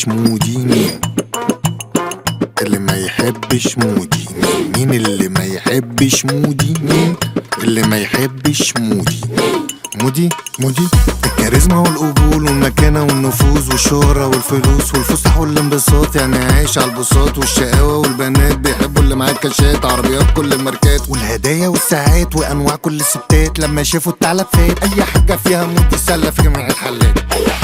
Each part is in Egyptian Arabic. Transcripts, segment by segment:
يحبش مودي مين اللي ما يحبش مودي مين مين اللي ما يحبش مودي مين اللي ما يحبش مودي مودي مودي الكاريزما والقبول والمكانة والنفوذ والشهرة والفلوس والفسح والانبساط يعني عايش على البساط والشقاوة والبنات بيحبوا اللي معاه كاشات عربيات كل الماركات والهدايا والساعات وانواع كل الستات لما شافوا الثعلب فات اي حاجة فيها مودي سلة في جميع الحالات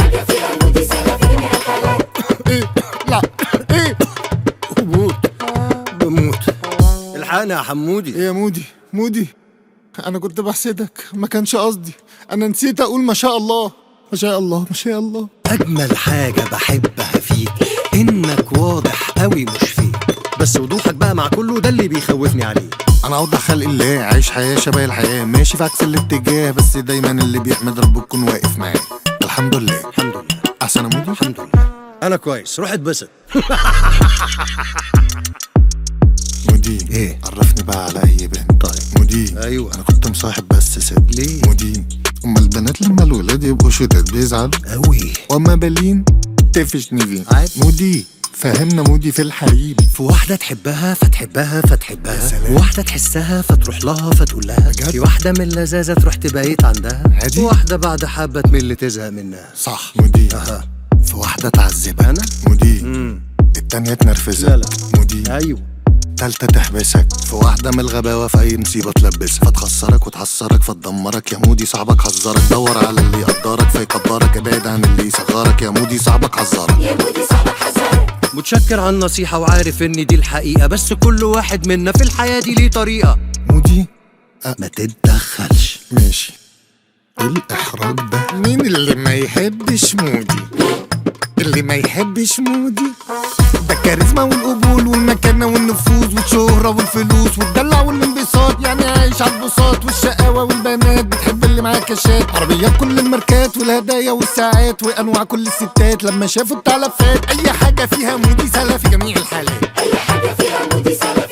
ايه لا ايه بموت بموت الحقنا يا حمودي ايه يا مودي مودي انا كنت بحسدك ما كانش قصدي انا نسيت اقول ما شاء الله ما شاء الله ما شاء الله اجمل حاجه بحبها فيك انك واضح قوي مش فيك بس وضوحك بقى مع كله ده اللي بيخوفني عليه انا اوضح خلق الله عايش حياه شبه الحياه ماشي في عكس الاتجاه بس دايما اللي بيحمد ربه يكون واقف معاه الحمد لله الحمد لله احسن يا مودي الحمد لله انا كويس روح اتبسط مودي إيه؟ عرفني بقى على اي بنت طيب. مودي أيوة. انا كنت مصاحب بس سيب ليه؟ مودي اما البنات لما الولاد يبقوا شداد بيزعلوا قوي واما بالين تفشني فيه عادي. مودي فهمنا مودي في الحريم في واحدة تحبها فتحبها فتحبها يا سلام. واحدة تحسها فتروح لها فتقول لها بجد؟ في واحدة من اللذاذة تروح تبيت عندها عادي. واحدة بعد حبة تمل تزهق منها صح مودي أها. في واحدة تعذبك أنا؟ مودي مم. التانية تنرفزك لا لا. مودي أيوه تالتة تحبسك في واحدة من الغباوة في أي مصيبة تلبسك فتخسرك وتحسرك فتدمرك يا مودي صاحبك حذرك دور على اللي يقدرك فيقدرك ابعد عن اللي يصغرك يا مودي صاحبك حذرك متشكر على النصيحة وعارف إن دي الحقيقة بس كل واحد منا في الحياة دي ليه طريقة مودي ما تتدخلش ماشي ايه الإحراج ده مين اللي ما يحبش مودي اللي ما يحبش مودي ده الكاريزما والقبول والمكانة والنفوذ والشهرة والفلوس والدلع والانبساط يعني عايش على البساط والشقاوة والبنات بتحب اللي معاه كاشات عربيات كل الماركات والهدايا والساعات وانواع كل الستات لما شافوا الثعلب فات اي حاجة فيها مودي سهلة في جميع الحالات أي حاجة فيها مودي سلف